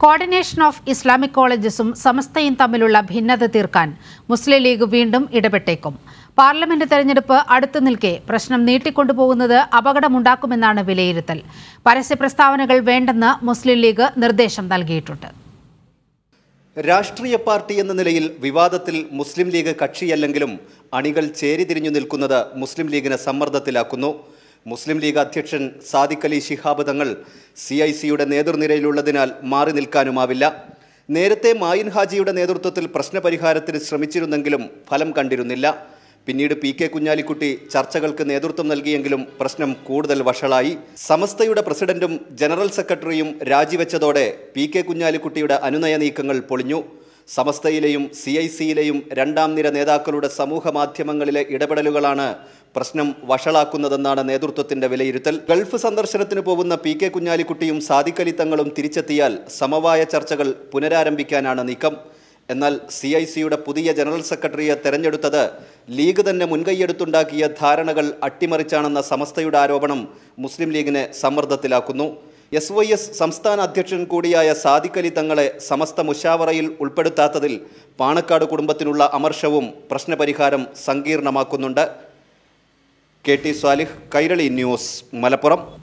coordination of Islamic കോളേജസും സമസ്തയും തമ്മിലുള്ള ഭിന്നത തീർക്കാൻ മുസ്ലിം ലീഗ് വീണ്ടും ഇടപെട്ടേക്കും പാർലമെന്റ് തെരഞ്ഞെടുപ്പ് അടുത്തു നിൽക്കെ പ്രശ്നം നീട്ടിക്കൊണ്ടുപോകുന്നത് അപകടമുണ്ടാക്കുമെന്നാണ് വിലയിരുത്തൽ പരസ്യ പ്രസ്താവനകൾ വേണ്ടെന്ന് മുസ്ലിം ലീഗ് നിർദ്ദേശം നൽകിയിട്ടുണ്ട് രാഷ്ട്രീയ പാർട്ടി എന്ന നിലയിൽ വിവാദത്തിൽ മുസ്ലിം ലീഗ് കക്ഷിയല്ലെങ്കിലും അണികൾ ചേരിതിരിഞ്ഞു നിൽക്കുന്നത് മുസ്ലിം ലീഗിനെ സമ്മർദ്ദത്തിലാക്കുന്നു മുസ്ലിം ലീഗ് അധ്യക്ഷൻ സാദിഖ് അലി ശിഹാബ് തങ്ങൾ സി ഐ സിയുടെ നേതൃനിരയിലുള്ളതിനാൽ മാറി നിൽക്കാനുമാവില്ല നേരത്തെ മായിൻ ഹാജിയുടെ നേതൃത്വത്തിൽ പ്രശ്നപരിഹാരത്തിന് ശ്രമിച്ചിരുന്നെങ്കിലും ഫലം കണ്ടിരുന്നില്ല പിന്നീട് പി കെ കുഞ്ഞാലിക്കുട്ടി ചർച്ചകൾക്ക് നേതൃത്വം നൽകിയെങ്കിലും പ്രശ്നം കൂടുതൽ വഷളായി സമസ്തയുടെ പ്രസിഡന്റും ജനറൽ സെക്രട്ടറിയും രാജിവെച്ചതോടെ പി കെ കുഞ്ഞാലിക്കുട്ടിയുടെ അനുനയ നീക്കങ്ങൾ പൊളിഞ്ഞു സമസ്തയിലെയും സി ഐ സിയിലെയും രണ്ടാം നിര നേതാക്കളുടെ സമൂഹ മാധ്യമങ്ങളിലെ ഇടപെടലുകളാണ് പ്രശ്നം വഷളാക്കുന്നതെന്നാണ് നേതൃത്വത്തിന്റെ വിലയിരുത്തൽ ഗൾഫ് സന്ദർശനത്തിന് പോകുന്ന പി കെ കുഞ്ഞാലിക്കുട്ടിയും സാദിഖ് അലി തങ്ങളും തിരിച്ചെത്തിയാൽ സമവായ ചർച്ചകൾ പുനരാരംഭിക്കാനാണ് നീക്കം എന്നാൽ സി ഐ സിയുടെ പുതിയ ജനറൽ സെക്രട്ടറിയെ തെരഞ്ഞെടുത്തത് ലീഗ് തന്നെ മുൻകൈയെടുത്തുണ്ടാക്കിയ ധാരണകൾ അട്ടിമറിച്ചാണെന്ന സമസ്തയുടെ ആരോപണം മുസ്ലിം ലീഗിനെ സമ്മർദ്ദത്തിലാക്കുന്നു എസ് വൈ എസ് സംസ്ഥാന അധ്യക്ഷൻ കൂടിയായ സാദിഖ് അലി തങ്ങളെ സമസ്ത മുഷാവറയിൽ ഉൾപ്പെടുത്താത്തതിൽ പാണക്കാട് കുടുംബത്തിനുള്ള അമർഷവും പ്രശ്നപരിഹാരം സങ്കീർണമാക്കുന്നുണ്ട് K T Swalih Kairali news Malappuram